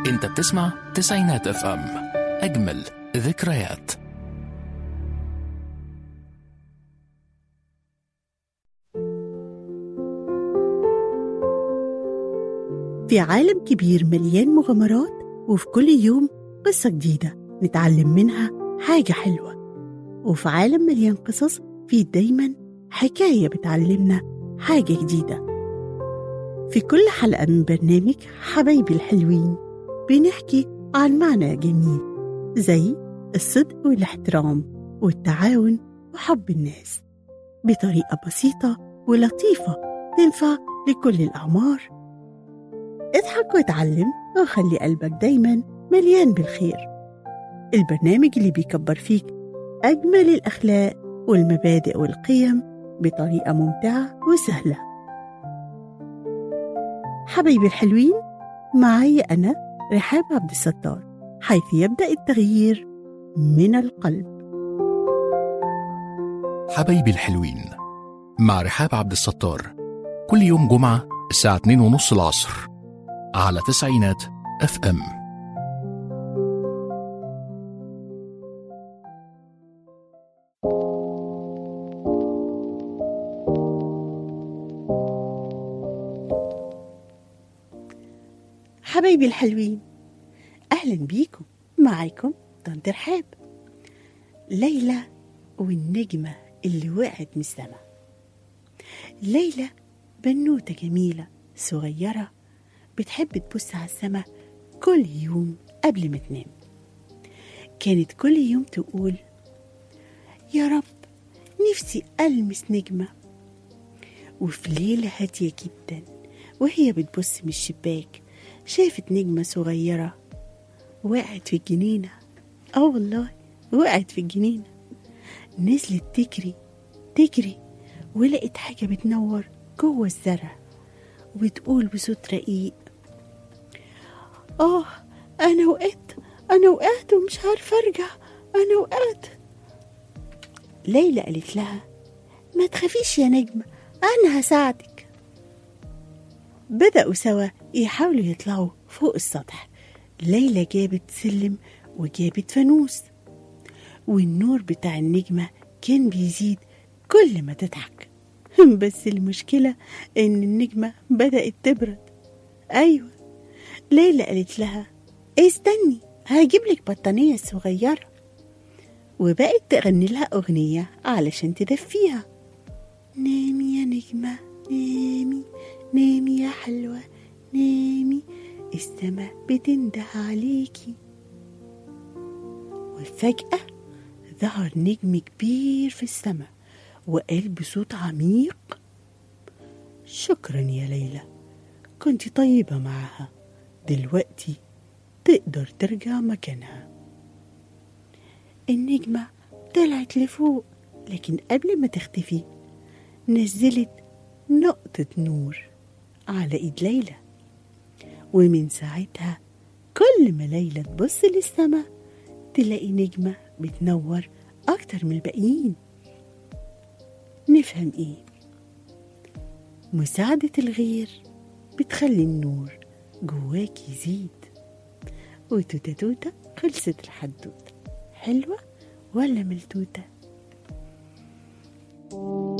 انت بتسمع تسعينات اف ام اجمل ذكريات في عالم كبير مليان مغامرات وفي كل يوم قصة جديدة نتعلم منها حاجة حلوة وفي عالم مليان قصص في دايما حكاية بتعلمنا حاجة جديدة في كل حلقة من برنامج حبايبي الحلوين بنحكي عن معنى جميل زي الصدق والاحترام والتعاون وحب الناس بطريقة بسيطة ولطيفة تنفع لكل الأعمار اضحك واتعلم وخلي قلبك دايما مليان بالخير البرنامج اللي بيكبر فيك أجمل الأخلاق والمبادئ والقيم بطريقة ممتعة وسهلة حبايبي الحلوين معي أنا رحاب عبد الستار حيث يبدأ التغيير من القلب حبايبي الحلوين مع رحاب عبد الستار كل يوم جمعة الساعة 2 ونص العصر على تسعينات اف ام حبايبي الحلوين أهلا بيكم معاكم طنط رحاب ليلى والنجمة اللي وقعت من السما ليلى بنوتة جميلة صغيرة بتحب تبص على السما كل يوم قبل ما تنام كانت كل يوم تقول يا رب نفسي ألمس نجمة وفي ليلة هادية جدا وهي بتبص من الشباك شافت نجمة صغيرة وقعت في الجنينة اه والله وقعت في الجنينة نزلت تجري تجري ولقت حاجة بتنور جوه الزرع وبتقول بصوت رقيق اه انا وقعت انا وقعت ومش عارفة ارجع انا وقعت ليلى قالت لها ما تخافيش يا نجمة انا هساعدك بدأوا سوا يحاولوا يطلعوا فوق السطح ليلى جابت سلم وجابت فانوس والنور بتاع النجمة كان بيزيد كل ما تضحك بس المشكلة إن النجمة بدأت تبرد أيوة ليلى قالت لها استني هجيبلك بطانية صغيرة وبقت تغني لها أغنية علشان تدفيها نامي يا نجمة نامي نامي يا حلوة نامي السما بتنده عليكي وفجأة ظهر نجم كبير في السما وقال بصوت عميق شكرا يا ليلى كنت طيبة معها دلوقتي تقدر ترجع مكانها النجمة طلعت لفوق لكن قبل ما تختفي نزلت نقطة نور على ايد ليلى ومن ساعتها كل ما ليلى تبص للسما تلاقي نجمة بتنور أكتر من الباقيين نفهم إيه مساعدة الغير بتخلي النور جواك يزيد وتوتة توتة خلصت الحدوتة حلوة ولا ملتوتة؟